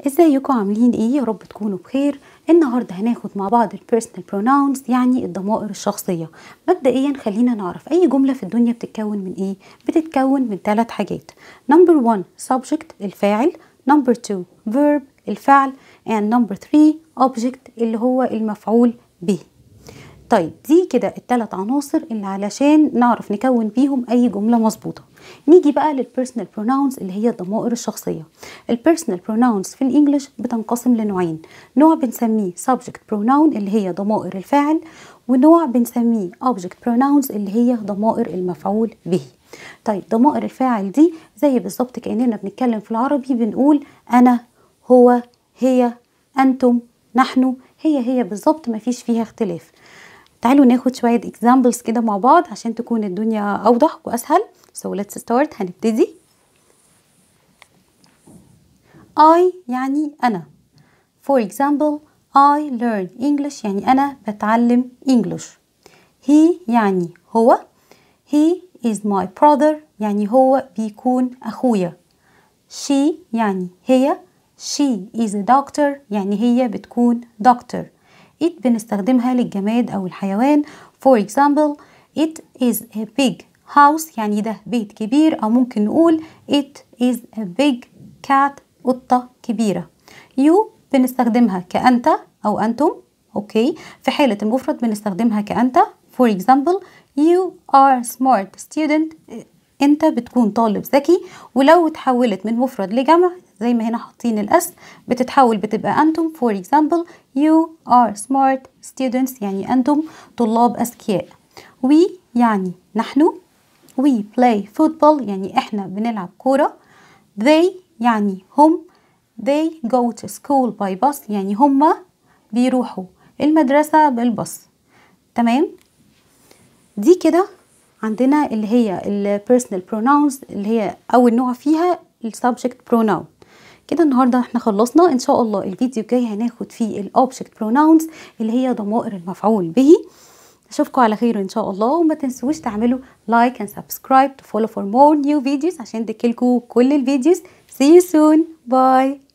ازيكم عاملين ايه يا رب تكونوا بخير النهارده هناخد مع بعض البيرسونال بروناونز يعني الضمائر الشخصيه مبدئيا خلينا نعرف اي جمله في الدنيا بتتكون من ايه بتتكون من ثلاث حاجات نمبر 1 subject الفاعل نمبر 2 verb الفعل and number 3 object اللي هو المفعول به طيب دي كده الثلاث عناصر اللي علشان نعرف نكون بيهم اي جمله مظبوطه نيجي بقى للبيرسونال بروناونز اللي هي الضمائر الشخصيه البيرسونال بروناونز في الانجليش بتنقسم لنوعين نوع بنسميه subject pronoun اللي هي ضمائر الفاعل ونوع بنسميه object pronouns اللي هي ضمائر المفعول به طيب ضمائر الفاعل دي زي بالظبط كاننا بنتكلم في العربي بنقول انا هو هي انتم نحن هي هي بالظبط مفيش فيها اختلاف تعالوا ناخد شوية examples كده مع بعض عشان تكون الدنيا أوضح وأسهل so let's start هنبتدي I يعني أنا for example I learn English يعني أنا بتعلم English he يعني هو he is my brother يعني هو بيكون أخويا she يعني هي she is a doctor يعني هي بتكون doctor it بنستخدمها للجماد أو الحيوان for example it is a big house يعني ده بيت كبير أو ممكن نقول it is a big cat قطة كبيرة you بنستخدمها كأنت أو أنتم أوكي في حالة المفرد بنستخدمها كأنت for example you are smart student انت بتكون طالب ذكي ولو اتحولت من مفرد لجمع زي ما هنا حاطين الاس بتتحول بتبقى انتم for example you are smart students يعني انتم طلاب اذكياء we يعني نحن we play football يعني احنا بنلعب كورة they يعني هم they go to school by bus يعني هما بيروحوا المدرسة بالباص تمام دي كده عندنا اللي هي البيرسونال بروناونز اللي هي اول نوع فيها السبجكت بروناون كده النهارده احنا خلصنا ان شاء الله الفيديو الجاي هناخد فيه الاوبجكت بروناونز اللي هي ضمائر المفعول به اشوفكم على خير ان شاء الله وما تنسوش تعملوا لايك اند سبسكرايب to follow for more new videos عشان تجيلكوا كل الفيديوز see you soon bye